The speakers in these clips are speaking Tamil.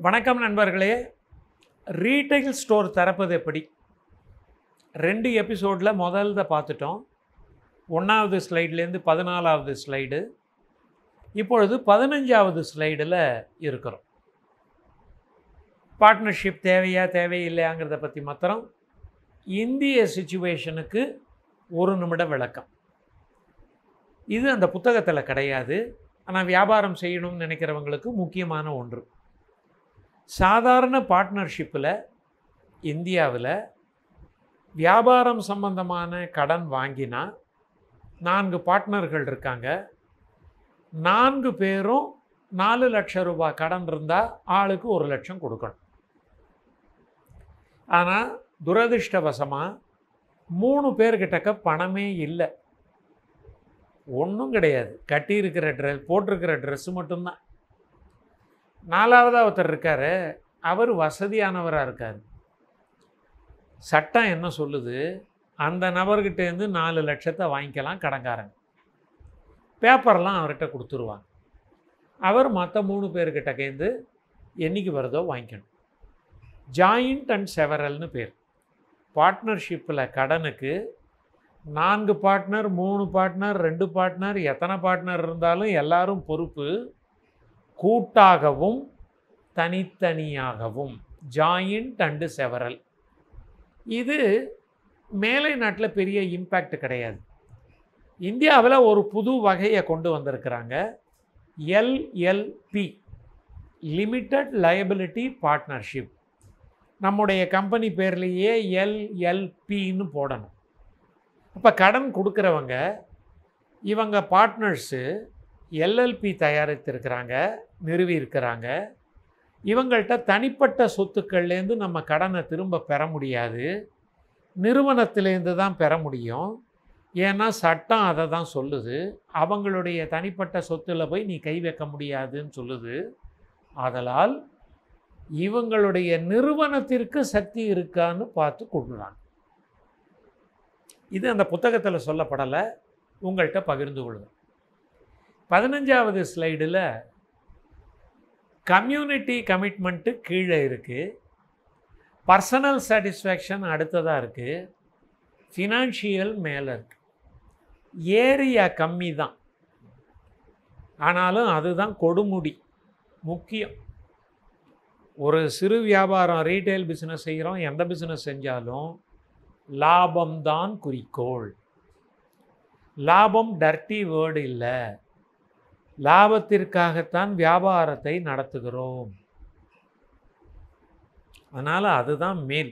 வணக்கம் நண்பர்களே ரீட்டைல் ஸ்டோர் திறப்பது எப்படி ரெண்டு எபிசோடில் முதல்ல பார்த்துட்டோம் ஒன்றாவது ஸ்லைட்லேருந்து பதினாலாவது ஸ்லைடு இப்பொழுது பதினஞ்சாவது ஸ்லைடில் இருக்கிறோம் பார்ட்னர்ஷிப் தேவையா தேவையில்லையாங்கிறத பற்றி மாத்திரம் இந்திய சுச்சுவேஷனுக்கு ஒரு நிமிட விளக்கம் இது அந்த புத்தகத்தில் கிடையாது ஆனால் வியாபாரம் செய்யணும்னு நினைக்கிறவங்களுக்கு முக்கியமான ஒன்று சாதாரண பார்ட்னர்ஷிப்பில் இந்தியாவில் வியாபாரம் சம்பந்தமான கடன் வாங்கினா நான்கு பார்ட்னர்கள் இருக்காங்க நான்கு பேரும் நாலு லட்சம் ரூபாய் கடன் இருந்தால் ஆளுக்கு ஒரு லட்சம் கொடுக்கணும் ஆனால் துரதிர்ஷ்டவசமாக மூணு பேர்கிட்டக்க பணமே இல்லை ஒன்றும் கிடையாது கட்டியிருக்கிற ட்ரெஸ் போட்டிருக்கிற ட்ரெஸ்ஸு மட்டும்தான் நாலாவதாக ஒருத்தர் இருக்கார் அவர் வசதியானவராக இருக்கார் சட்டம் என்ன சொல்லுது அந்த நபர்கிட்டேருந்து நாலு லட்சத்தை வாங்கிக்கலாம் கடன்காரங்க பேப்பர்லாம் அவர்கிட்ட கொடுத்துருவாங்க அவர் மற்ற மூணு பேர்கிட்ட கேந்து என்னைக்கு வருதோ வாங்கிக்கணும் ஜாயிண்ட் அண்ட் செவரல்னு பேர் பார்ட்னர்ஷிப்பில் கடனுக்கு நான்கு பார்ட்னர் மூணு பார்ட்னர் ரெண்டு பார்ட்னர் எத்தனை பார்ட்னர் இருந்தாலும் எல்லாரும் பொறுப்பு கூட்டாகவும் தனித்தனியாகவும் ஜாயிண்ட் அண்டு செவரல் இது மேலை நாட்டில் பெரிய இம்பேக்ட் கிடையாது இந்தியாவில் ஒரு புது வகையை கொண்டு வந்திருக்கிறாங்க எல்எல்பி லிமிட்டட் லயபிலிட்டி பார்ட்னர்ஷிப் நம்முடைய கம்பெனி பேர்லேயே எல்எல்பின்னு போடணும் அப்போ கடன் கொடுக்குறவங்க இவங்க பார்ட்னர்ஸு எல்எல்பி தயாரித்திருக்கிறாங்க நிறுவி இருக்கிறாங்க இவங்கள்ட்ட தனிப்பட்ட சொத்துக்கள்லேருந்து நம்ம கடனை திரும்ப பெற முடியாது நிறுவனத்திலேருந்து தான் பெற முடியும் ஏன்னா சட்டம் அதை தான் சொல்லுது அவங்களுடைய தனிப்பட்ட சொத்தில் போய் நீ கை வைக்க முடியாதுன்னு சொல்லுது ஆதலால் இவங்களுடைய நிறுவனத்திற்கு சக்தி இருக்கான்னு பார்த்து கொடுக்குறாங்க இது அந்த புத்தகத்தில் சொல்லப்படலை உங்கள்கிட்ட பகிர்ந்து கொள்வேன் பதினஞ்சாவது ஸ்லைடில் கம்யூனிட்டி கமிட்மெண்ட்டு கீழே இருக்குது பர்சனல் சாட்டிஸ்ஃபேக்ஷன் அடுத்ததாக இருக்குது ஃபினான்ஷியல் மேலே இருக்குது ஏரியா கம்மி தான் ஆனாலும் அதுதான் கொடுமுடி முக்கியம் ஒரு சிறு வியாபாரம் ரீட்டைல் பிஸ்னஸ் செய்கிறோம் எந்த பிஸ்னஸ் செஞ்சாலும் லாபம்தான் குறிக்கோள் லாபம் டர்ட்டி வேர்டு இல்லை லாபத்திற்காகத்தான் வியாபாரத்தை நடத்துகிறோம் அதனால் அதுதான் மேல்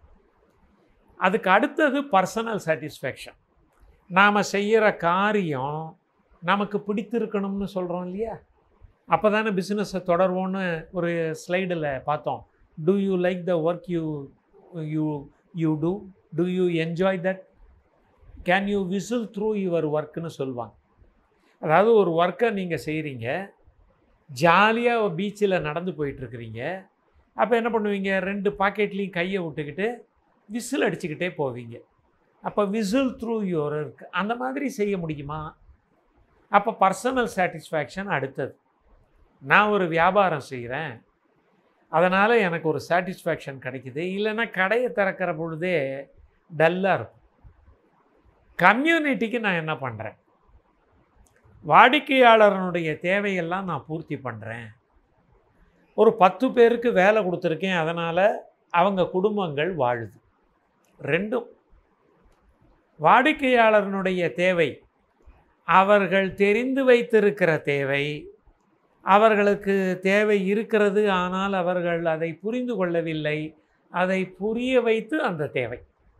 அதுக்கு அடுத்தது பர்சனல் சாட்டிஸ்ஃபேக்ஷன் நாம் செய்கிற காரியம் நமக்கு பிடித்திருக்கணும்னு சொல்கிறோம் இல்லையா அப்போ தானே பிஸ்னஸை தொடர்வோன்னு ஒரு ஸ்லைடில் பார்த்தோம் do you like the work you you you do do you enjoy that can you whistle through your ஒர்க்குன்னு சொல்லுவாங்க அதாவது ஒரு ஒர்க்கை நீங்கள் செய்கிறீங்க ஜாலியாக பீச்சில் நடந்து போயிட்டுருக்குறீங்க அப்போ என்ன பண்ணுவீங்க ரெண்டு பாக்கெட்லேயும் கையை விட்டுக்கிட்டு விசில் அடிச்சுக்கிட்டே போவீங்க அப்போ விசில் த்ரூ யுவர் ஒர்க் அந்த மாதிரி செய்ய முடியுமா அப்போ பர்சனல் சாட்டிஸ்ஃபேக்ஷன் அடுத்தது நான் ஒரு வியாபாரம் செய்கிறேன் அதனால் எனக்கு ஒரு சாட்டிஸ்ஃபேக்ஷன் கிடைக்குது இல்லைன்னா கடையை திறக்கிற பொழுதே டல்லாக இருக்கும் கம்யூனிட்டிக்கு நான் என்ன பண்ணுறேன் வாடிக்கையாளரனுடைய தேவையெல்லாம் நான் பூர்த்தி பண்ணுறேன் ஒரு பத்து பேருக்கு வேலை கொடுத்துருக்கேன் அதனால் அவங்க குடும்பங்கள் வாழுது ரெண்டும் வாடிக்கையாளரனுடைய தேவை அவர்கள் தெரிந்து வைத்திருக்கிற தேவை அவர்களுக்கு தேவை இருக்கிறது ஆனால் அவர்கள் அதை புரிந்து கொள்ளவில்லை அதை புரிய வைத்து அந்த தேவை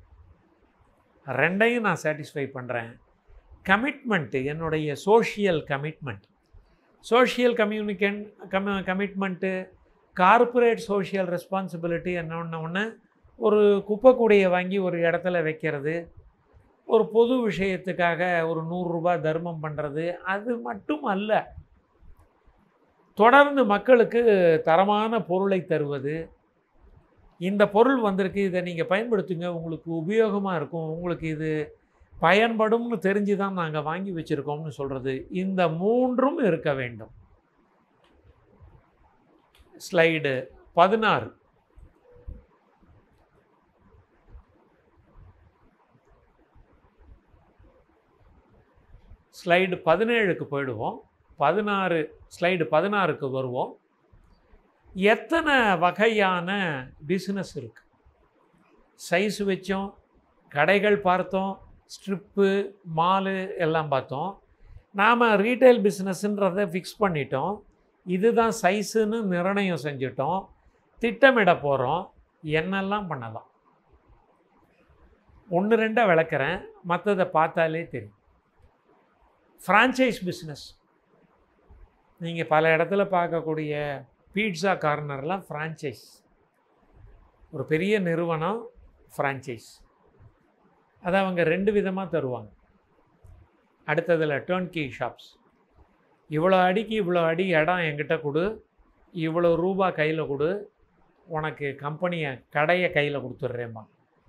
ரெண்டையும் நான் சாட்டிஸ்ஃபை பண்ணுறேன் கமிட்மெண்ட்டு என்னுடைய சோஷியல் கமிட்மெண்ட் சோஷியல் கம்யூனிகேன் கம கமிட்மெண்ட்டு கார்ப்பரேட் சோஷியல் ரெஸ்பான்சிபிலிட்டி என்ன ஒன்று ஒரு குப்பை கூடையை வாங்கி ஒரு இடத்துல வைக்கிறது ஒரு பொது விஷயத்துக்காக ஒரு நூறுரூபா தர்மம் பண்ணுறது அது மட்டும் அல்ல தொடர்ந்து மக்களுக்கு தரமான பொருளை தருவது இந்த பொருள் வந்திருக்கு இதை நீங்கள் பயன்படுத்துங்க உங்களுக்கு உபயோகமாக இருக்கும் உங்களுக்கு இது பயன்படும்னு தெரிஞ்சு தான் நாங்கள் வாங்கி வச்சுருக்கோம்னு சொல்கிறது இந்த மூன்றும் இருக்க வேண்டும் ஸ்லைடு பதினாறு ஸ்லைடு பதினேழுக்கு போயிடுவோம் பதினாறு ஸ்லைடு பதினாறுக்கு வருவோம் எத்தனை வகையான பிஸ்னஸ் இருக்குது சைஸ் வச்சோம் கடைகள் பார்த்தோம் ஸ்ட்ரிப்பு மாலு எல்லாம் பார்த்தோம் நாம் ரீட்டைல் பிஸ்னஸ்ன்றதை ஃபிக்ஸ் பண்ணிட்டோம் இதுதான் சைஸுன்னு நிர்ணயம் செஞ்சிட்டோம் திட்டமிட போகிறோம் என்னெல்லாம் பண்ணலாம் ஒன்று ரெண்டாக விளக்குறேன் மற்றதை பார்த்தாலே தெரியும் ஃப்ரான்ச்சைஸ் பிஸ்னஸ் நீங்கள் பல இடத்துல பார்க்கக்கூடிய பீட்சா கார்னர்லாம் ஃப்ரான்ச்சைஸ் ஒரு பெரிய நிறுவனம் ஃப்ரான்ச்சைஸ் அதை அவங்க ரெண்டு விதமாக தருவாங்க அடுத்ததில் டேர்ன்கி ஷாப்ஸ் இவ்வளோ அடிக்கு இவ்வளோ அடி இடம் என்கிட்ட கொடு இவ்வளோ ரூபா கையில் கொடு உனக்கு கம்பெனியை கடையை கையில் கொடுத்துட்றேம்மா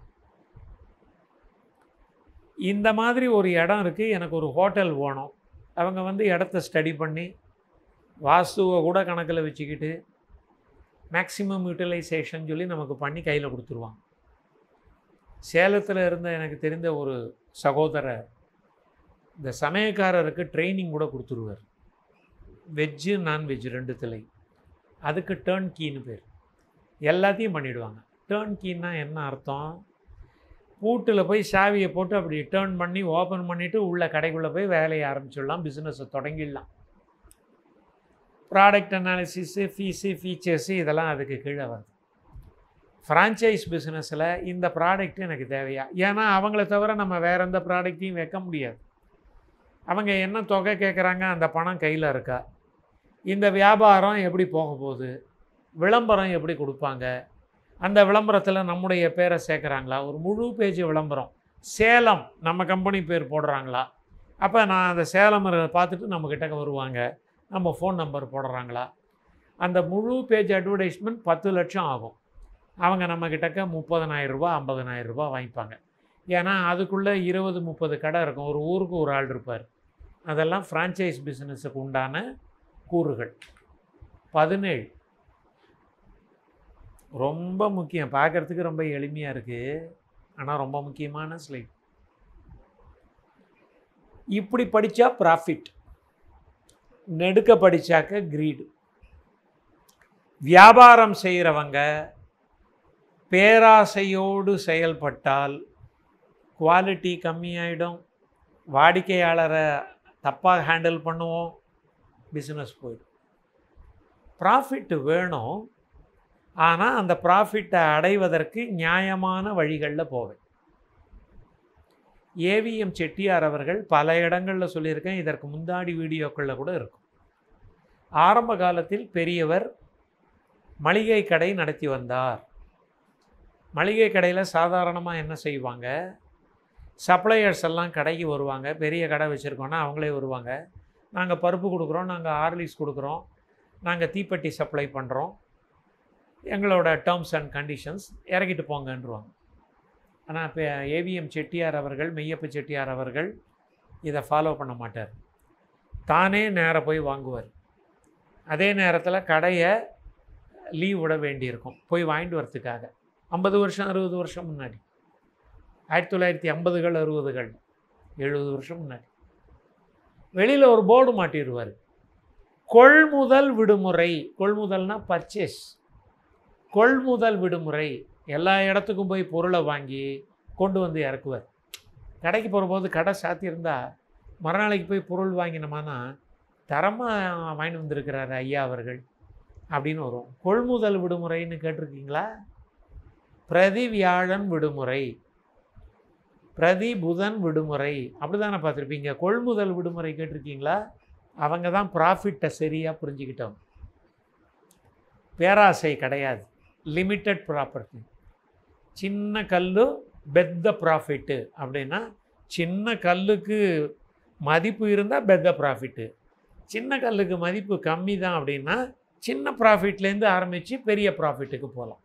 இந்த மாதிரி ஒரு இடம் இருக்குது எனக்கு ஒரு ஹோட்டல் வேணும் அவங்க வந்து இடத்த ஸ்டடி பண்ணி வாஸ்துவை கூட கணக்கில் வச்சுக்கிட்டு மேக்ஸிமம் யூட்டிலைசேஷன் சொல்லி நமக்கு பண்ணி கையில் கொடுத்துருவாங்க சேலத்தில் இருந்த எனக்கு தெரிந்த ஒரு சகோதரர் இந்த சமயக்காரருக்கு ட்ரைனிங் கூட கொடுத்துருவார் வெஜ்ஜு நான்வெஜ் ரெண்டுத்துலேயும் அதுக்கு டேர்ன் கீன்னு பேர் எல்லாத்தையும் பண்ணிவிடுவாங்க டேர்ன் கீன்னா என்ன அர்த்தம் பூட்டில் போய் சாவியை போட்டு அப்படி டேர்ன் பண்ணி ஓப்பன் பண்ணிவிட்டு உள்ள கடைக்குள்ளே போய் வேலையை ஆரம்பிச்சிடலாம் பிஸ்னஸை தொடங்கிடலாம் ப்ராடக்ட் அனாலிசிஸு ஃபீஸு ஃபீச்சர்ஸு இதெல்லாம் அதுக்கு கீழே வருது ஃப்ரான்ச்சைஸ் பிஸ்னஸில் இந்த ப்ராடக்ட் எனக்கு தேவையா ஏன்னா அவங்கள தவிர நம்ம வேறு எந்த ப்ராடக்ட்டையும் வைக்க முடியாது அவங்க என்ன தொகை கேட்குறாங்க அந்த பணம் கையில் இருக்கா இந்த வியாபாரம் எப்படி போக போகுது விளம்பரம் எப்படி கொடுப்பாங்க அந்த விளம்பரத்தில் நம்முடைய பேரை சேர்க்குறாங்களா ஒரு முழு பேஜ் விளம்பரம் சேலம் நம்ம கம்பெனி பேர் போடுறாங்களா அப்போ நான் அந்த சேலம் பார்த்துட்டு நம்மக்கிட்ட வருவாங்க நம்ம ஃபோன் நம்பர் போடுறாங்களா அந்த முழு பேஜ் அட்வர்டைஸ்மெண்ட் பத்து லட்சம் ஆகும் அவங்க நம்மக்கிட்டக்க முப்பதனாயிரம் ரூபா ஐம்பதனாயிரம் ரூபா வாங்கிப்பாங்க ஏன்னா அதுக்குள்ளே இருபது முப்பது கடை இருக்கும் ஒரு ஊருக்கு ஒரு ஆள் இருப்பார் அதெல்லாம் ஃப்ரான்ச்சைஸ் பிஸ்னஸுக்கு உண்டான கூறுகள் பதினேழு ரொம்ப முக்கியம் பார்க்குறதுக்கு ரொம்ப எளிமையாக இருக்குது ஆனால் ரொம்ப முக்கியமான ஸ்லைட் இப்படி படித்தா ப்ராஃபிட் நெடுக்க படித்தாக்க கிரீடு வியாபாரம் செய்கிறவங்க பேராசையோடு செயல்பட்டால் குவாலிட்டி கம்மியாயிடும் வாடிக்கையாளரை தப்பாக ஹேண்டில் பண்ணுவோம் பிஸ்னஸ் போயிடும் ப்ராஃபிட் வேணும் ஆனால் அந்த ப்ராஃபிட்டை அடைவதற்கு நியாயமான வழிகளில் போவேன் ஏவிஎம் செட்டியார் அவர்கள் பல இடங்களில் சொல்லியிருக்கேன் இதற்கு முந்தாடி வீடியோக்களில் கூட இருக்கும் ஆரம்ப காலத்தில் பெரியவர் மளிகை கடை நடத்தி வந்தார் மளிகை கடையில் சாதாரணமாக என்ன செய்வாங்க சப்ளையர்ஸ் எல்லாம் கடைக்கு வருவாங்க பெரிய கடை வச்சுருக்கோன்னா அவங்களே வருவாங்க நாங்கள் பருப்பு கொடுக்குறோம் நாங்கள் ஆர்லிஸ் கொடுக்குறோம் நாங்கள் தீப்பெட்டி சப்ளை பண்ணுறோம் எங்களோட டேர்ம்ஸ் அண்ட் கண்டிஷன்ஸ் இறக்கிட்டு போங்கன்றுவாங்க ஆனால் இப்போ ஏவிஎம் செட்டியார் அவர்கள் மெய்யப்ப செட்டியார் அவர்கள் இதை ஃபாலோ பண்ண மாட்டார் தானே நேராக போய் வாங்குவார் அதே நேரத்தில் கடையை லீவ் விட வேண்டியிருக்கும் போய் வாங்கிட்டு வரத்துக்காக ஐம்பது வருஷம் அறுபது வருஷம் முன்னாடி ஆயிரத்தி தொள்ளாயிரத்தி ஐம்பதுகள் அறுபதுகள் எழுபது வருஷம் முன்னாடி வெளியில் ஒரு போர்டு மாட்டிடுவார் கொள்முதல் விடுமுறை கொள்முதல்னா பர்ச்சேஸ் கொள்முதல் விடுமுறை எல்லா இடத்துக்கும் போய் பொருளை வாங்கி கொண்டு வந்து இறக்குவார் கடைக்கு போகும்போது கடை சாத்தியிருந்தா மறுநாளைக்கு போய் பொருள் வாங்கினோமானா தரமாக வாங்கிட்டு வந்திருக்கிறாரு ஐயா அவர்கள் அப்படின்னு வரும் கொள்முதல் விடுமுறைன்னு கேட்டிருக்கீங்களா பிரதி வியாழன் விடுமுறை பிரதி புதன் விடுமுறை அப்படி தானே பார்த்துருப்பீங்க கொள்முதல் விடுமுறை கேட்டிருக்கீங்களா அவங்க தான் ப்ராஃபிட்டை சரியாக புரிஞ்சுக்கிட்டவங்க பேராசை கிடையாது லிமிட்டட் ப்ராப்பர்ட்டி சின்ன கல் பெத்த ப்ராஃபிட்டு அப்படின்னா சின்ன கல்லுக்கு மதிப்பு இருந்தால் பெத்த ப்ராஃபிட்டு சின்ன கல்லுக்கு மதிப்பு கம்மி தான் அப்படின்னா சின்ன ப்ராஃபிட்லேருந்து ஆரம்பித்து பெரிய ப்ராஃபிட்டுக்கு போகலாம்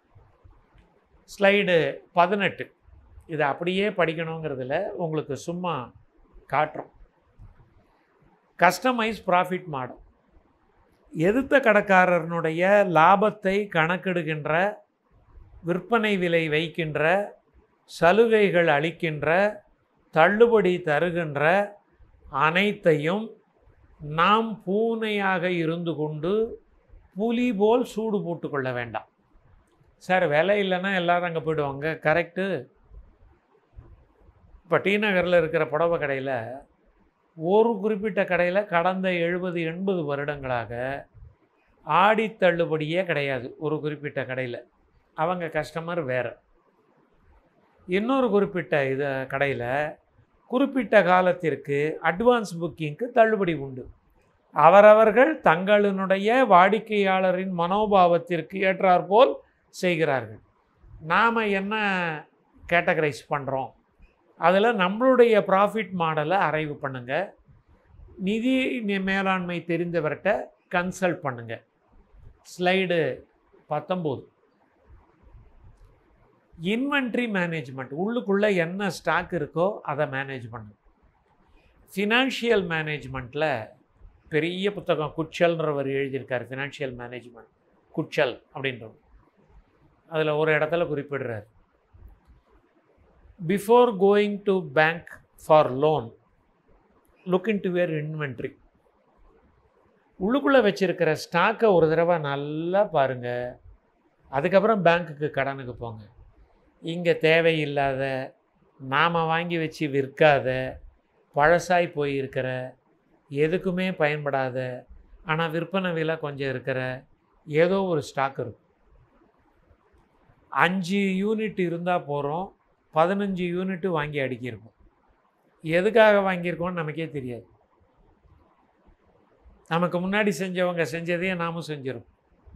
ஸ்லைடு பதினெட்டு இதை அப்படியே படிக்கணுங்கிறதுல உங்களுக்கு சும்மா காட்டுறோம் கஸ்டமைஸ் ப்ராஃபிட் மாடல் எதிர்த்த கடைக்காரனுடைய லாபத்தை கணக்கெடுக்கின்ற விற்பனை விலை வைக்கின்ற சலுகைகள் அளிக்கின்ற தள்ளுபடி தருகின்ற அனைத்தையும் நாம் பூனையாக இருந்து கொண்டு புலி போல் சூடு போட்டு கொள்ள வேண்டாம் சார் விலை இல்லைன்னா எல்லாரும் அங்கே போயிடுவாங்க கரெக்டு இப்போ டி நகரில் இருக்கிற புடவை கடையில் ஒரு குறிப்பிட்ட கடையில் கடந்த எழுபது எண்பது வருடங்களாக ஆடி தள்ளுபடியே கிடையாது ஒரு குறிப்பிட்ட கடையில் அவங்க கஸ்டமர் வேறு இன்னொரு குறிப்பிட்ட இது கடையில் குறிப்பிட்ட காலத்திற்கு அட்வான்ஸ் புக்கிங்க்கு தள்ளுபடி உண்டு அவரவர்கள் தங்களினுடைய வாடிக்கையாளரின் மனோபாவத்திற்கு ஏற்றாற்போல் செய்கிறார்கள் நாம் என்ன கேட்டகரைஸ் பண்ணுறோம் அதில் நம்மளுடைய ப்ராஃபிட் மாடலை அரைவு பண்ணுங்கள் நிதி நி- மேலாண்மை தெரிந்தவர்கிட்ட கன்சல்ட் பண்ணுங்கள் ஸ்லைடு பத்தொம்போது இன்வென்ட்ரி மேனேஜ்மெண்ட் உள்ளுக்குள்ளே என்ன ஸ்டாக் இருக்கோ அதை மேனேஜ் பண்ணு ஃபினான்ஷியல் மேனேஜ்மெண்ட்டில் பெரிய புத்தகம் குச்சல்ன்றவர் எழுதியிருக்கார் ஃபினான்ஷியல் மேனேஜ்மெண்ட் குச்சல் அப்படின்றவர் அதில் ஒரு இடத்துல குறிப்பிடுறார் before going to bank for loan look in to where inventory உள்ளுக்குள்ளே வச்சிருக்கிற ஸ்டாக்கை ஒரு தடவை நல்லா பாருங்கள் அதுக்கப்புறம் பேங்க்குக்கு கடனுக்கு போங்க இங்கே தேவையில்லாத நாம் வாங்கி வச்சு விற்காத பழசாய் போயிருக்கிற எதுக்குமே பயன்படாத ஆனால் விற்பனை விலை கொஞ்சம் இருக்கிற ஏதோ ஒரு ஸ்டாக் இருக்கும் அஞ்சு யூனிட் இருந்தால் போகிறோம் பதினஞ்சு யூனிட்டு வாங்கி அடுக்கியிருக்கோம் எதுக்காக வாங்கியிருக்கோம்னு நமக்கே தெரியாது நமக்கு முன்னாடி செஞ்சவங்க செஞ்சதையே நாமும் செஞ்சிருக்கோம்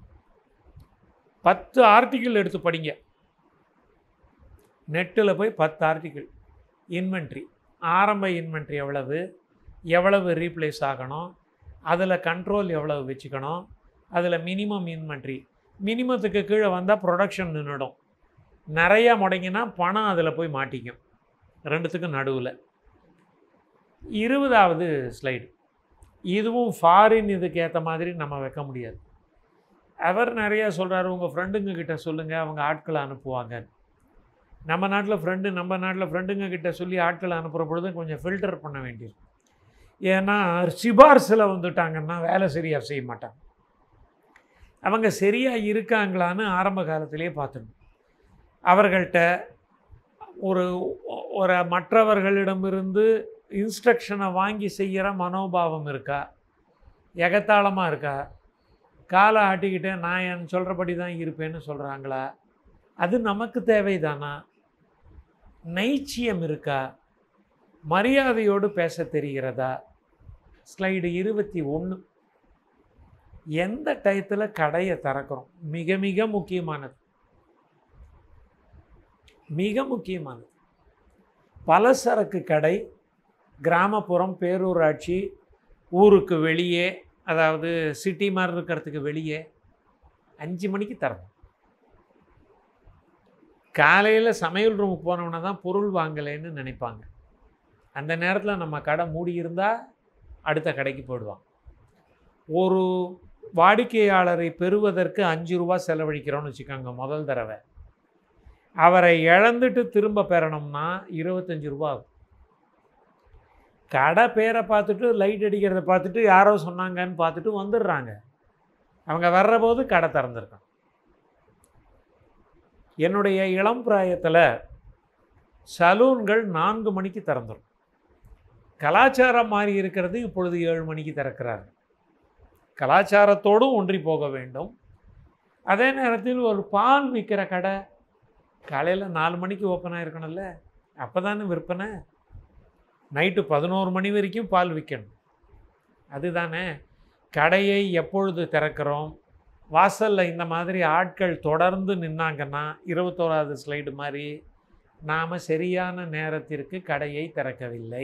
பத்து ஆர்டிக்கிள் எடுத்து படிங்க நெட்டில் போய் பத்து ஆர்டிக்கிள் இன்வென்ட்ரி ஆரம்ப இன்வென்ட்ரி எவ்வளவு எவ்வளவு ரீப்ளேஸ் ஆகணும் அதில் கண்ட்ரோல் எவ்வளவு வச்சுக்கணும் அதில் மினிமம் இன்வென்ட்ரி மினிமத்துக்கு கீழே வந்தால் ப்ரொடக்ஷன் நின்றுடும் நிறையா முடங்கினா பணம் அதில் போய் மாட்டிக்கும் ரெண்டுத்துக்கும் நடுவில் இருபதாவது ஸ்லைடு இதுவும் ஃபாரின் இதுக்கு ஏற்ற மாதிரி நம்ம வைக்க முடியாது அவர் நிறையா சொல்கிறாரு உங்கள் ஃப்ரெண்டுங்க கிட்ட சொல்லுங்கள் அவங்க ஆட்களை அனுப்புவாங்க நம்ம நாட்டில் ஃப்ரெண்டு நம்ம நாட்டில் ஃப்ரெண்டுங்க கிட்ட சொல்லி ஆட்களை அனுப்புகிற பொழுது கொஞ்சம் ஃபில்டர் பண்ண வேண்டியது ஏன்னா சிபார்சில் வந்துட்டாங்கன்னா வேலை சரியாக செய்ய மாட்டாங்க அவங்க சரியாக இருக்காங்களான்னு ஆரம்ப காலத்திலேயே பார்த்துக்கணும் அவர்கள்ட்ட ஒரு ஒரு மற்றவர்களிடமிருந்து இன்ஸ்ட்ரக்ஷனை வாங்கி செய்கிற மனோபாவம் இருக்கா எகத்தாளமாக இருக்கா காலை ஆட்டிக்கிட்டே நான் என் சொல்கிறபடி தான் இருப்பேன்னு சொல்கிறாங்களா அது நமக்கு தேவைதானா நைச்சியம் இருக்கா மரியாதையோடு பேச தெரிகிறதா ஸ்லைடு இருபத்தி ஒன்று எந்த டயத்தில் கடையை திறக்கிறோம் மிக மிக முக்கியமானது மிக முக்கியமானது பலசரக்கு கடை கிராமப்புறம் பேரூராட்சி ஊருக்கு வெளியே அதாவது சிட்டி மாதிரி இருக்கிறதுக்கு வெளியே அஞ்சு மணிக்கு தரணும் காலையில் சமையல் ரூமுக்கு போனவன தான் பொருள் வாங்கலைன்னு நினைப்பாங்க அந்த நேரத்தில் நம்ம கடை மூடி இருந்தால் அடுத்த கடைக்கு போயிடுவாங்க ஒரு வாடிக்கையாளரை பெறுவதற்கு அஞ்சு ரூபா செலவழிக்கிறோன்னு வச்சுக்கோங்க முதல் தடவை அவரை இழந்துட்டு திரும்ப பெறணும்னா இருபத்தஞ்சி ரூபா ஆகும் கடை பேரை பார்த்துட்டு லைட் அடிக்கிறத பார்த்துட்டு யாரோ சொன்னாங்கன்னு பார்த்துட்டு வந்துடுறாங்க அவங்க வர்ற போது கடை திறந்துருக்கான் என்னுடைய இளம் பிராயத்தில் சலூன்கள் நான்கு மணிக்கு திறந்துடும் கலாச்சாரம் மாறி இருக்கிறது இப்பொழுது ஏழு மணிக்கு திறக்கிறாங்க கலாச்சாரத்தோடும் ஒன்றி போக வேண்டும் அதே நேரத்தில் ஒரு பால் விற்கிற கடை காலையில் நாலு மணிக்கு ஓப்பன் ஆகிருக்கணும்ல அப்போ தானே விற்பனை நைட்டு பதினோரு மணி வரைக்கும் பால் விற்கணும் அதுதானே கடையை எப்பொழுது திறக்கிறோம் வாசலில் இந்த மாதிரி ஆட்கள் தொடர்ந்து நின்னாங்கன்னா இருபத்தோராவது ஸ்லைடு மாதிரி நாம் சரியான நேரத்திற்கு கடையை திறக்கவில்லை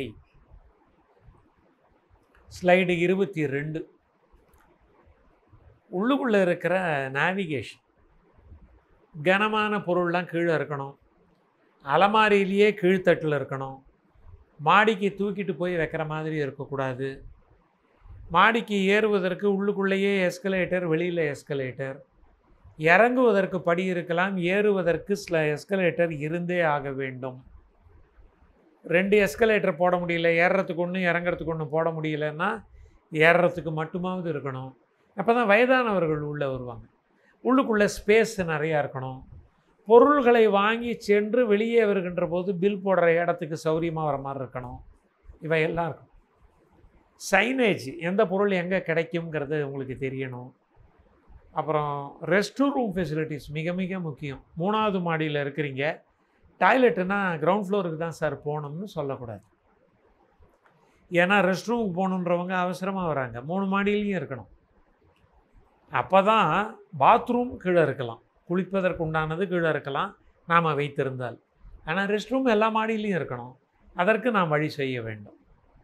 ஸ்லைடு இருபத்தி ரெண்டு உள்ளுக்குள்ளே இருக்கிற நேவிகேஷன் கனமான பொருள்லாம் கீழே இருக்கணும் அலமாரியிலேயே கீழ்த்தட்டில் இருக்கணும் மாடிக்கு தூக்கிட்டு போய் வைக்கிற மாதிரி இருக்கக்கூடாது மாடிக்கு ஏறுவதற்கு உள்ளுக்குள்ளேயே எஸ்கலேட்டர் வெளியில் எஸ்கலேட்டர் இறங்குவதற்கு படி இருக்கலாம் ஏறுவதற்கு சில எஸ்கலேட்டர் இருந்தே ஆக வேண்டும் ரெண்டு எஸ்கலேட்டர் போட முடியல ஏறுறதுக்கு ஒன்று இறங்குறதுக்கு ஒன்று போட முடியலன்னா ஏறுறதுக்கு மட்டுமாவது இருக்கணும் அப்போ தான் வயதானவர்கள் உள்ளே வருவாங்க உள்ளுக்குள்ளே ஸ்பேஸ் நிறையா இருக்கணும் பொருள்களை வாங்கி சென்று வெளியே வருகின்ற போது பில் போடுற இடத்துக்கு சௌரியமாக வர மாதிரி இருக்கணும் இவையெல்லாம் இருக்கும் சைனேஜ் எந்த பொருள் எங்கே கிடைக்குங்கிறது உங்களுக்கு தெரியணும் அப்புறம் ரெஸ்ட் ரூம் ஃபெசிலிட்டிஸ் மிக மிக முக்கியம் மூணாவது மாடியில் இருக்கிறீங்க டாய்லெட்டுனா கிரவுண்ட் ஃப்ளோருக்கு தான் சார் போகணும்னு சொல்லக்கூடாது ஏன்னா ரெஸ்ட் ரூமுக்கு போகணுன்றவங்க அவசரமாக வராங்க மூணு மாடியிலையும் இருக்கணும் அப்போ தான் பாத்ரூம் கீழே இருக்கலாம் குளிப்பதற்கு உண்டானது கீழே இருக்கலாம் நாம் வைத்திருந்தால் ஆனால் ரெஸ்ட் ரூம் எல்லா மாடியிலையும் இருக்கணும் அதற்கு நாம் வழி செய்ய வேண்டும்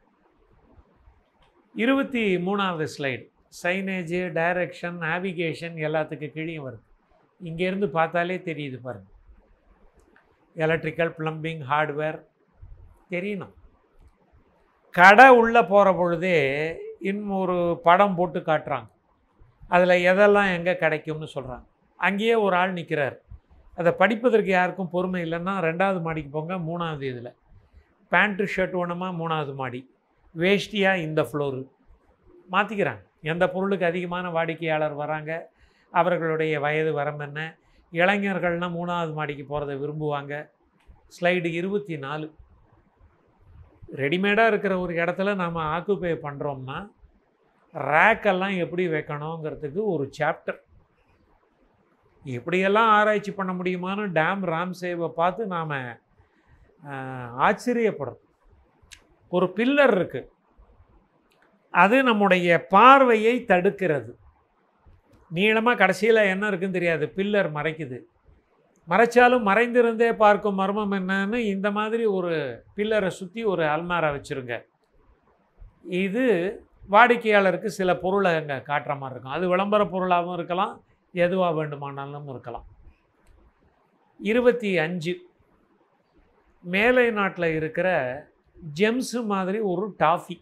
இருபத்தி மூணாவது ஸ்லைடு சைனேஜு டைரக்ஷன் நேவிகேஷன் எல்லாத்துக்கு கீழேயும் வருது இங்கேருந்து பார்த்தாலே தெரியுது பாருங்கள் எலக்ட்ரிக்கல் ப்ளம்பிங் ஹார்ட்வேர் தெரியணும் கடை உள்ளே போகிற பொழுதே இன்னும் ஒரு படம் போட்டு காட்டுறாங்க அதில் எதெல்லாம் எங்கே கிடைக்கும்னு சொல்கிறாங்க அங்கேயே ஒரு ஆள் நிற்கிறார் அதை படிப்பதற்கு யாருக்கும் பொறுமை இல்லைன்னா ரெண்டாவது மாடிக்கு போங்க மூணாவது இதில் பேண்ட்டு ஷர்ட் வேணுமா மூணாவது மாடி வேஷ்டியாக இந்த ஃப்ளோரு மாற்றிக்கிறாங்க எந்த பொருளுக்கு அதிகமான வாடிக்கையாளர் வராங்க அவர்களுடைய வயது வரம் என்ன இளைஞர்கள்னால் மூணாவது மாடிக்கு போகிறத விரும்புவாங்க ஸ்லைடு இருபத்தி நாலு ரெடிமேடாக இருக்கிற ஒரு இடத்துல நாம் ஆக்குப்பை பண்ணுறோம்னா ரேக்கெல்லாம் எப்படி வைக்கணுங்கிறதுக்கு ஒரு சாப்டர் எப்படியெல்லாம் ஆராய்ச்சி பண்ண முடியுமான்னு டேம் ராம்சேவை பார்த்து நாம் ஆச்சரியப்படுறோம் ஒரு பில்லர் இருக்குது அது நம்முடைய பார்வையை தடுக்கிறது நீளமாக கடைசியில் என்ன இருக்குன்னு தெரியாது பில்லர் மறைக்குது மறைச்சாலும் மறைந்திருந்தே பார்க்கும் மர்மம் என்னன்னு இந்த மாதிரி ஒரு பில்லரை சுற்றி ஒரு அல்மாரா வச்சுருங்க இது வாடிக்கையாளருக்கு சில பொருளை அங்கே காட்டுற மாதிரி இருக்கும் அது விளம்பர பொருளாகவும் இருக்கலாம் எதுவாக வேண்டுமானாலும் இருக்கலாம் இருபத்தி அஞ்சு மேலை நாட்டில் இருக்கிற ஜெம்ஸு மாதிரி ஒரு டாஃபி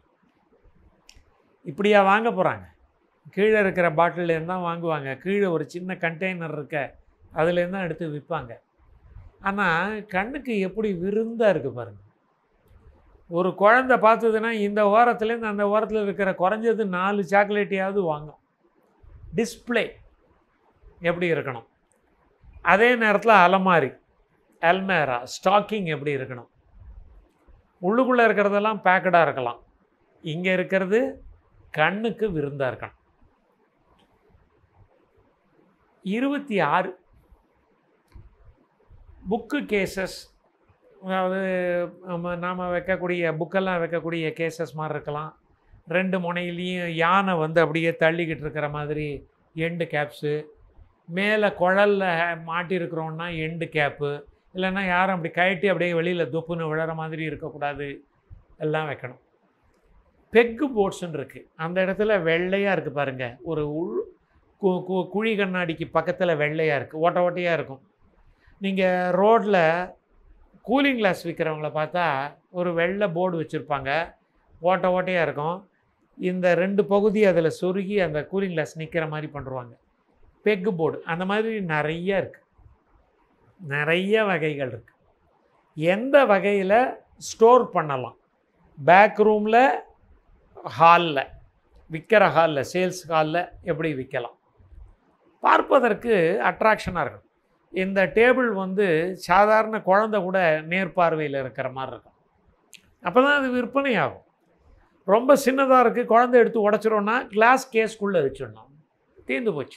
இப்படியா வாங்க போகிறாங்க கீழே இருக்கிற பாட்டிலேருந்து தான் வாங்குவாங்க கீழே ஒரு சின்ன கண்டெய்னர் இருக்க அதுலேருந்து தான் எடுத்து விற்பாங்க ஆனால் கண்ணுக்கு எப்படி விருந்தாக இருக்குது பாருங்கள் ஒரு குழந்தை பார்த்ததுன்னா இந்த ஓரத்துலேருந்து அந்த ஓரத்தில் இருக்கிற குறைஞ்சது நாலு சாக்லேட்டையாவது வாங்கும் டிஸ்ப்ளே எப்படி இருக்கணும் அதே நேரத்தில் அலமாரி அல்மேரா ஸ்டாக்கிங் எப்படி இருக்கணும் உள்ளுக்குள்ளே இருக்கிறதெல்லாம் பேக்கடாக இருக்கலாம் இங்கே இருக்கிறது கண்ணுக்கு விருந்தாக இருக்கணும் இருபத்தி ஆறு புக்கு கேசஸ் அதாவது நம்ம நாம் வைக்கக்கூடிய புக்கெல்லாம் வைக்கக்கூடிய கேசஸ் மாதிரி இருக்கலாம் ரெண்டு முனையிலையும் யானை வந்து அப்படியே தள்ளிக்கிட்டு இருக்கிற மாதிரி எண்டு கேப்ஸு மேலே குழலில் மாட்டியிருக்கிறோன்னா எண்டு கேப்பு இல்லைன்னா யாரும் அப்படி கழட்டி அப்படியே வெளியில் தொப்புன்னு விழற மாதிரி இருக்கக்கூடாது எல்லாம் வைக்கணும் பெக்கு போட்ஸுன்னு இருக்குது அந்த இடத்துல வெள்ளையாக இருக்குது பாருங்கள் ஒரு உள் கு கு குழி கண்ணாடிக்கு பக்கத்தில் வெள்ளையாக இருக்குது ஓட்ட ஓட்டையாக இருக்கும் நீங்கள் ரோட்டில் கூலிங் கிளாஸ் விற்கிறவங்கள பார்த்தா ஒரு வெள்ளை போர்டு வச்சுருப்பாங்க ஓட்ட ஓட்டையாக இருக்கும் இந்த ரெண்டு பகுதி அதில் சொருகி அந்த கூலிங் கிளாஸ் நிற்கிற மாதிரி பண்ணுருவாங்க பெக்கு போர்டு அந்த மாதிரி நிறைய இருக்குது நிறைய வகைகள் இருக்குது எந்த வகையில் ஸ்டோர் பண்ணலாம் பேக் ரூமில் ஹாலில் விற்கிற ஹாலில் சேல்ஸ் ஹாலில் எப்படி விற்கலாம் பார்ப்பதற்கு அட்ராக்ஷனாக இருக்கும் இந்த டேபிள் வந்து சாதாரண குழந்தை கூட நேர்பார்வையில் இருக்கிற மாதிரி இருக்கும் அப்போ தான் அது விற்பனை ஆகும் ரொம்ப சின்னதாக இருக்குது குழந்தை எடுத்து உடச்சிரோன்னா கிளாஸ் கேஸ்க்குள்ளே வச்சிடணும் தீர்ந்து போச்சு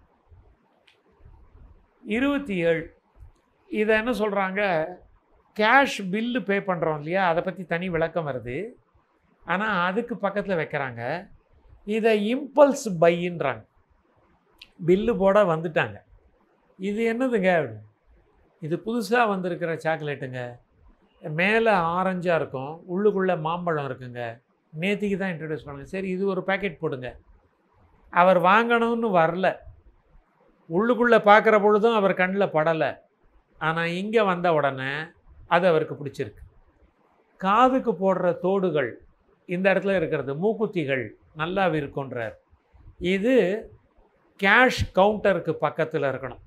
இருபத்தி ஏழு இதை என்ன சொல்கிறாங்க கேஷ் பில்லு பே பண்ணுறோம் இல்லையா அதை பற்றி தனி விளக்கம் வருது ஆனால் அதுக்கு பக்கத்தில் வைக்கிறாங்க இதை இம்பல்ஸ் பையின்றாங்க பில்லு போட வந்துட்டாங்க இது என்னதுங்க அப்படின்னு. இது புதுசாக வந்திருக்கிற சாக்லேட்டுங்க மேலே ஆரஞ்சாக இருக்கும் உள்ளுக்குள்ளே மாம்பழம் இருக்குங்க நேத்திக்கு தான் இன்ட்ரடியூஸ் பண்ணுங்க சரி இது ஒரு பேக்கெட் போடுங்க அவர் வாங்கணும்னு வரல உள்ளுக்குள்ளே பார்க்குற பொழுதும் அவர் கண்ணில் படலை ஆனால் இங்கே வந்த உடனே அது அவருக்கு பிடிச்சிருக்கு காதுக்கு போடுற தோடுகள் இந்த இடத்துல இருக்கிறது மூக்குத்திகள் நல்லா விற்குன்றார் இது கேஷ் கவுண்டருக்கு பக்கத்தில் இருக்கணும்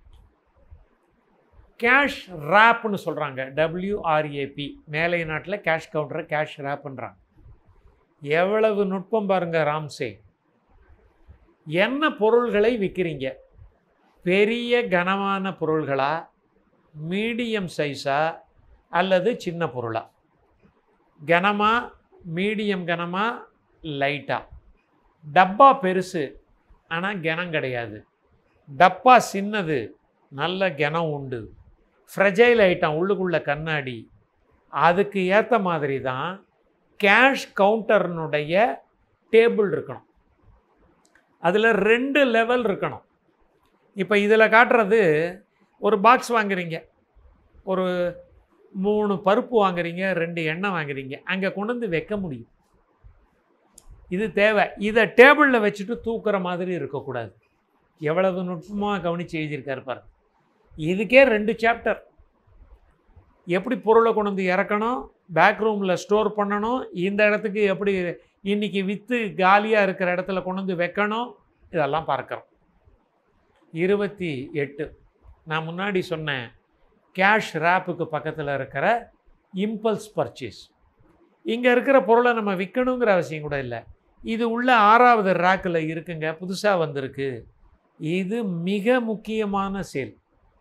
கேஷ் ரேப்னு சொல்கிறாங்க டபிள்யூஆர்ஏபி மேலை நாட்டில் கேஷ் கவுண்டரை கேஷ் ரேப்புன்றாங்க எவ்வளவு நுட்பம் பாருங்க ராம்சே என்ன பொருள்களை விற்கிறீங்க பெரிய கனமான பொருள்களா மீடியம் சைஸா அல்லது சின்ன பொருளா கனமா மீடியம் கனமா லைட்டா டப்பா பெருசு ஆனால் கனம் கிடையாது டப்பா சின்னது நல்ல கனம் உண்டு ஃப்ரெஜைல் ஐட்டம் உள்ளுக்குள்ள கண்ணாடி அதுக்கு ஏற்ற மாதிரி தான் கேஷ் கவுண்டர்னுடைய டேபிள் இருக்கணும் அதில் ரெண்டு லெவல் இருக்கணும் இப்போ இதில் காட்டுறது ஒரு பாக்ஸ் வாங்குறீங்க ஒரு மூணு பருப்பு வாங்குறீங்க ரெண்டு எண்ணெய் வாங்குறீங்க அங்கே கொண்டு வந்து வைக்க முடியும் இது தேவை இதை டேபிளில் வச்சுட்டு தூக்குற மாதிரி இருக்கக்கூடாது எவ்வளவு நுட்பமாக கவனித்து எழுதியிருக்காரு பாரு இதுக்கே ரெண்டு சாப்டர் எப்படி பொருளை கொண்டு வந்து இறக்கணும் பேக் ரூமில் ஸ்டோர் பண்ணணும் இந்த இடத்துக்கு எப்படி இன்றைக்கி விற்று காலியாக இருக்கிற இடத்துல கொண்டு வந்து வைக்கணும் இதெல்லாம் பார்க்குறோம் இருபத்தி எட்டு நான் முன்னாடி சொன்னேன் கேஷ் ரேப்புக்கு பக்கத்தில் இருக்கிற இம்பல்ஸ் பர்ச்சேஸ் இங்கே இருக்கிற பொருளை நம்ம விற்கணுங்கிற அவசியம் கூட இல்லை இது உள்ள ஆறாவது ரேக்கில் இருக்குங்க புதுசாக வந்திருக்கு இது மிக முக்கியமான சேல்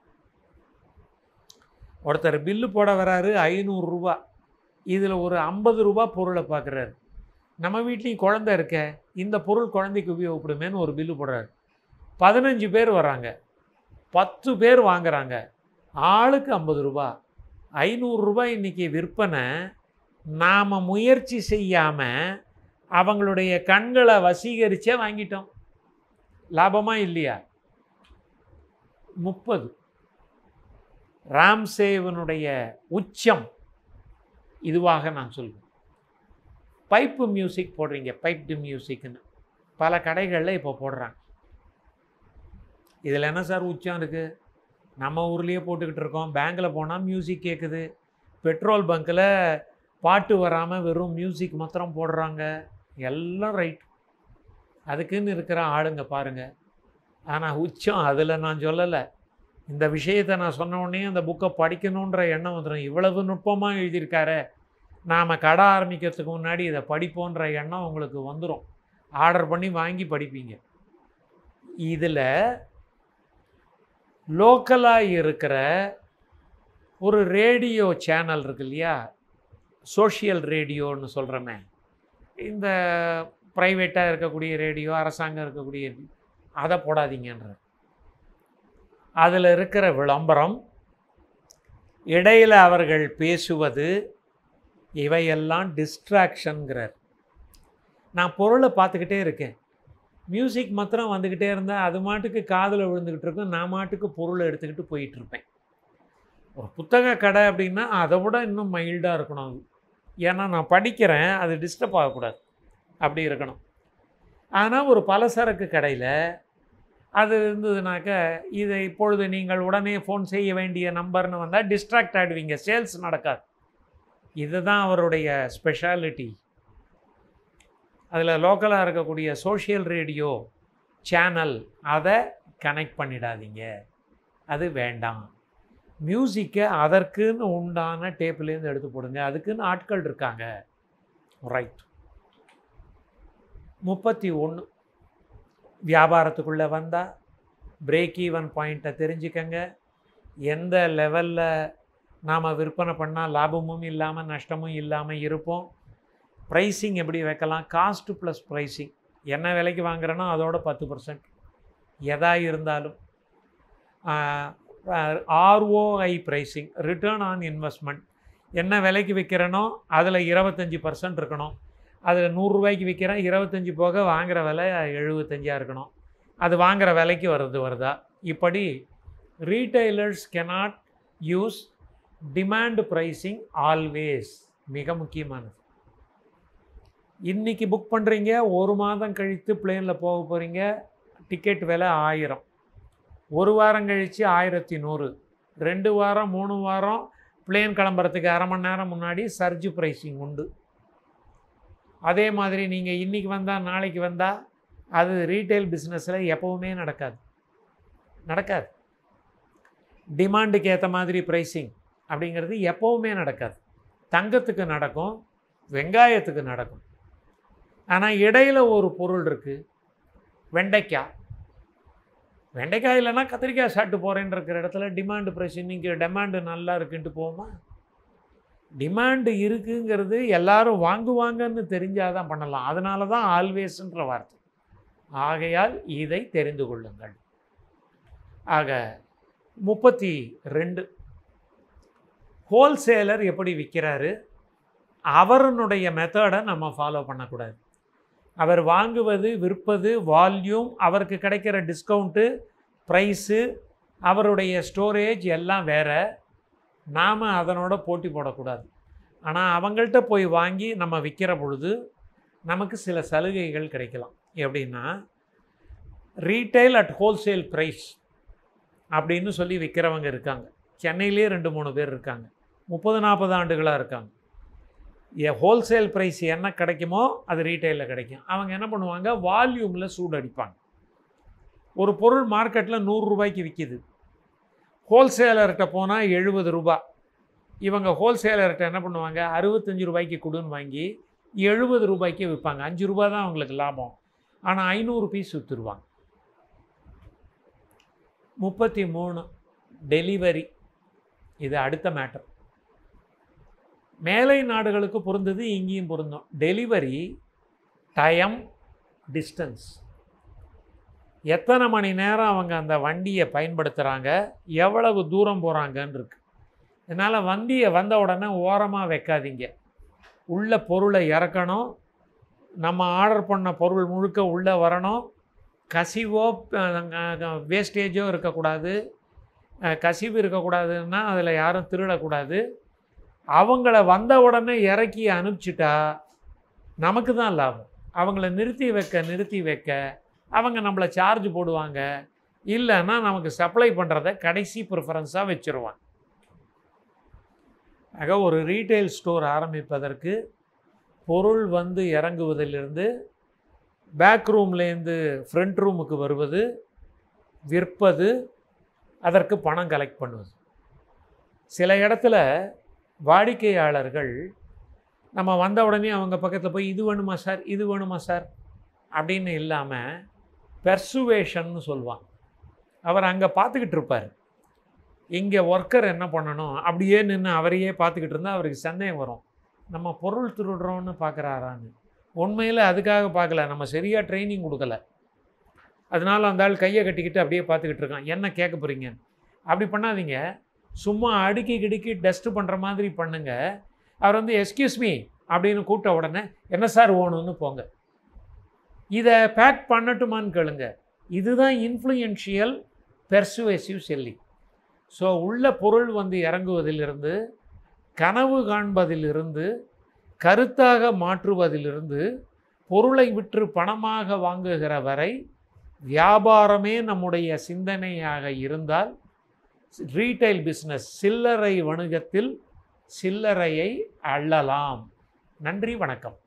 ஒருத்தர் பில்லு போட வராரு ஐநூறுரூவா இதில் ஒரு ஐம்பது ரூபா பொருளை பார்க்குறாரு நம்ம வீட்லேயும் குழந்தை இருக்க இந்த பொருள் குழந்தைக்கு உபயோகப்படுமேன்னு ஒரு பில்லு போடுறாரு பதினஞ்சு பேர் வராங்க பத்து பேர் வாங்குறாங்க ஆளுக்கு ஐம்பது ரூபா ஐநூறுரூபா இன்றைக்கி விற்பனை நாம் முயற்சி செய்யாமல் அவங்களுடைய கண்களை வசீகரிச்சே வாங்கிட்டோம் லாபமா இல்லையா முப்பது ராம்சேவனுடைய உச்சம் இதுவாக நான் சொல்வேன் பைப்பு மியூசிக் போடுறீங்க பைப்டு மியூசிக்னு பல கடைகளில் இப்போ போடுறாங்க இதில் என்ன சார் உச்சம் இருக்குது நம்ம ஊர்லேயே போட்டுக்கிட்டு இருக்கோம் பேங்க்கில் போனால் மியூசிக் கேட்குது பெட்ரோல் பங்க்கில் பாட்டு வராமல் வெறும் மியூசிக் மாத்திரம் போடுறாங்க எல்லாம் ரைட் அதுக்குன்னு இருக்கிற ஆளுங்க பாருங்கள் ஆனால் உச்சம் அதில் நான் சொல்லலை இந்த விஷயத்தை நான் சொன்ன உடனே அந்த புக்கை படிக்கணுன்ற எண்ணம் வந்துடும் இவ்வளவு நுட்பமாக எழுதியிருக்காரு நாம் கடை ஆரம்பிக்கிறதுக்கு முன்னாடி இதை படிப்போன்ற எண்ணம் உங்களுக்கு வந்துடும் ஆர்டர் பண்ணி வாங்கி படிப்பீங்க இதில் லோக்கலாக இருக்கிற ஒரு ரேடியோ சேனல் இருக்கு இல்லையா சோஷியல் ரேடியோன்னு சொல்கிறோமே இந்த ப்ரைவேட்டாக இருக்கக்கூடிய ரேடியோ அரசாங்கம் இருக்கக்கூடிய அதை போடாதீங்கன்ற அதில் இருக்கிற விளம்பரம் இடையில் அவர்கள் பேசுவது இவையெல்லாம் டிஸ்ட்ராக்ஷனுங்கிறார் நான் பொருளை பார்த்துக்கிட்டே இருக்கேன் மியூசிக் மாத்திரம் வந்துக்கிட்டே இருந்தால் அது மாட்டுக்கு காதில் விழுந்துக்கிட்டு இருக்கும் நான் மாட்டுக்கு பொருளை எடுத்துக்கிட்டு போயிட்டுருப்பேன் ஒரு புத்தக கடை அப்படின்னா அதை விட இன்னும் மைல்டாக இருக்கணும் அது ஏன்னா நான் படிக்கிறேன் அது டிஸ்டர்ப் ஆகக்கூடாது அப்படி இருக்கணும் ஆனால் ஒரு பலசரக்கு கடையில் அது இருந்ததுனாக்க இதை இப்பொழுது நீங்கள் உடனே ஃபோன் செய்ய வேண்டிய நம்பர்னு வந்தால் டிஸ்ட்ராக்ட் ஆகிடுவீங்க சேல்ஸ் நடக்காது இதுதான் அவருடைய ஸ்பெஷாலிட்டி அதில் லோக்கலாக இருக்கக்கூடிய சோஷியல் ரேடியோ சேனல் அதை கனெக்ட் பண்ணிடாதீங்க அது வேண்டாம் மியூசிக்கை அதற்குன்னு உண்டான டேப்லேருந்து எடுத்து போடுங்க அதுக்குன்னு ஆட்கள் இருக்காங்க ரைட் முப்பத்தி ஒன்று வியாபாரத்துக்குள்ளே வந்தால் பிரேக் ஈவன் பாயிண்ட்டை தெரிஞ்சுக்கங்க எந்த லெவலில் நாம் விற்பனை பண்ணால் லாபமும் இல்லாமல் நஷ்டமும் இல்லாமல் இருப்போம் ப்ரைஸிங் எப்படி வைக்கலாம் காஸ்ட் ப்ளஸ் ப்ரைஸிங் என்ன விலைக்கு வாங்குறேனோ அதோட பத்து பர்சன்ட் எதா இருந்தாலும் ROI pricing return on investment என்ன விலைக்கு விற்கிறேனோ அதில் இருபத்தஞ்சி பர்சன்ட் இருக்கணும் அதில் நூறுரூவாய்க்கு விற்கிறேன் இருபத்தஞ்சி போக வாங்குகிற விலை எழுபத்தஞ்சாக இருக்கணும் அது வாங்குகிற விலைக்கு வருது வருதா இப்படி retailers cannot use demand pricing always மிக முக்கியமானது இன்றைக்கி புக் பண்ணுறீங்க ஒரு மாதம் கழித்து பிளேனில் போக போகிறீங்க டிக்கெட் விலை ஆயிரம் ஒரு வாரம் கழித்து ஆயிரத்தி நூறு ரெண்டு வாரம் மூணு வாரம் பிளேன் கிளம்புறதுக்கு அரை மணி நேரம் முன்னாடி சர்ஜ் ப்ரைஸிங் உண்டு அதே மாதிரி நீங்கள் இன்றைக்கி வந்தால் நாளைக்கு வந்தால் அது ரீட்டைல் பிஸ்னஸில் எப்போவுமே நடக்காது நடக்காது டிமாண்டுக்கு ஏற்ற மாதிரி ப்ரைஸிங் அப்படிங்கிறது எப்போவுமே நடக்காது தங்கத்துக்கு நடக்கும் வெங்காயத்துக்கு நடக்கும் ஆனால் இடையில ஒரு பொருள் இருக்குது வெண்டைக்காய் வெண்டைக்காய் இல்லைன்னா கத்திரிக்காய் சாப்பிட்டு போகிறேன்னு இருக்கிற இடத்துல டிமாண்டு ப்ரைஸ் இன்றைக்கி டிமாண்டு நல்லா இருக்குன்ட்டு போகுமா டிமாண்டு இருக்குங்கிறது எல்லாரும் வாங்குவாங்கன்னு தெரிஞ்சால் தான் பண்ணலாம் அதனால தான் ஆல்வேஸ்ன்ற வார்த்தை ஆகையால் இதை தெரிந்து கொள்ளுங்கள் ஆக முப்பத்தி ரெண்டு ஹோல்சேலர் எப்படி விற்கிறாரு அவருடைய மெத்தடை நம்ம ஃபாலோ பண்ணக்கூடாது அவர் வாங்குவது விற்பது வால்யூம் அவருக்கு கிடைக்கிற டிஸ்கவுண்ட்டு ப்ரைஸு அவருடைய ஸ்டோரேஜ் எல்லாம் வேறு நாம் அதனோட போட்டி போடக்கூடாது ஆனால் அவங்கள்ட்ட போய் வாங்கி நம்ம விற்கிற பொழுது நமக்கு சில சலுகைகள் கிடைக்கலாம் எப்படின்னா ரீட்டைல் அட் ஹோல்சேல் ப்ரைஸ் அப்படின்னு சொல்லி விற்கிறவங்க இருக்காங்க சென்னையிலே ரெண்டு மூணு பேர் இருக்காங்க முப்பது நாற்பது ஆண்டுகளாக இருக்காங்க ஏ ஹோல்சேல் ப்ரைஸ் என்ன கிடைக்குமோ அது ரீட்டைலில் கிடைக்கும் அவங்க என்ன பண்ணுவாங்க வால்யூமில் சூடு அடிப்பாங்க ஒரு பொருள் மார்க்கெட்டில் நூறுரூபாய்க்கு விற்கிது ஹோல்சேலர்கிட்ட போனால் எழுபது ரூபா இவங்க ஹோல்சேலர்கிட்ட என்ன பண்ணுவாங்க அறுபத்தஞ்சு ரூபாய்க்கு கொடுன்னு வாங்கி எழுபது ரூபாய்க்கு விற்பாங்க அஞ்சு ரூபா தான் அவங்களுக்கு லாபம் ஆனால் ஐநூறு பீஸ் விற்றுருவாங்க முப்பத்தி மூணு டெலிவரி இது அடுத்த மேட்டர் மேலை நாடுகளுக்கு பொருந்தது இங்கேயும் பொருந்தும் டெலிவரி டைம் டிஸ்டன்ஸ் எத்தனை மணி நேரம் அவங்க அந்த வண்டியை பயன்படுத்துகிறாங்க எவ்வளவு தூரம் போகிறாங்கன்னு இருக்கு அதனால் வண்டியை வந்த உடனே ஓரமாக வைக்காதீங்க உள்ள பொருளை இறக்கணும் நம்ம ஆர்டர் பண்ண பொருள் முழுக்க உள்ளே வரணும் கசிவோ வேஸ்டேஜோ இருக்கக்கூடாது அஹ், கசிவு இருக்கக்கூடாதுன்னா அதில் யாரும் திருடக்கூடாது அவங்கள வந்த உடனே இறக்கி அனுப்பிச்சிட்டா நமக்கு தான் லாபம் அவங்கள நிறுத்தி வைக்க நிறுத்தி வைக்க அவங்க நம்மளை சார்ஜ் போடுவாங்க இல்லைன்னா நமக்கு சப்ளை பண்ணுறத கடைசி ப்ரிஃபரன்ஸாக வச்சுருவாங்க ஆக ஒரு ரீட்டைல் ஸ்டோர் ஆரம்பிப்பதற்கு பொருள் வந்து இறங்குவதிலிருந்து பேக் ரூம்லேருந்து ஃப்ரண்ட் ரூமுக்கு வருவது விற்பது அதற்கு பணம் கலெக்ட் பண்ணுவது சில இடத்துல வாடிக்கையாளர்கள் நம்ம வந்த உடனே அவங்க பக்கத்தில் போய் இது வேணுமா சார் இது வேணுமா சார் அப்படின்னு இல்லாமல் பெர்சுவேஷன்னு சொல்லுவான் அவர் அங்கே பார்த்துக்கிட்டு இருப்பார் இங்கே ஒர்க்கர் என்ன பண்ணணும் அப்படியே நின்று அவரையே பார்த்துக்கிட்டு இருந்தால் அவருக்கு சந்தேகம் வரும் நம்ம பொருள் திருடுறோன்னு பார்க்குறாரான்னு உண்மையில் அதுக்காக பார்க்கல நம்ம சரியாக ட்ரைனிங் கொடுக்கல அதனால அந்த ஆள் கையை கட்டிக்கிட்டு அப்படியே பார்த்துக்கிட்டு இருக்கான் என்ன கேட்க போகிறீங்க அப்படி பண்ணாதீங்க சும்மா அடுக்கி கிடுக்கி டஸ்ட் பண்ணுற மாதிரி பண்ணுங்க அவர் வந்து எஸ்கியூஸ் மீ அப்படின்னு கூப்பிட்ட உடனே என்ன சார் ஓணுன்னு போங்க இதை பேக் பண்ணட்டுமான்னு கேளுங்க இதுதான் இன்ஃப்ளூயன்ஷியல் பெர்சுவேசிவ் செல்லிங் ஸோ உள்ள பொருள் வந்து இறங்குவதிலிருந்து கனவு காண்பதிலிருந்து கருத்தாக மாற்றுவதிலிருந்து பொருளை விற்று பணமாக வாங்குகிற வரை வியாபாரமே நம்முடைய சிந்தனையாக இருந்தால் ரீட்டைல் பிஸ்னஸ் சில்லறை வணிகத்தில் சில்லறையை அள்ளலாம் நன்றி வணக்கம்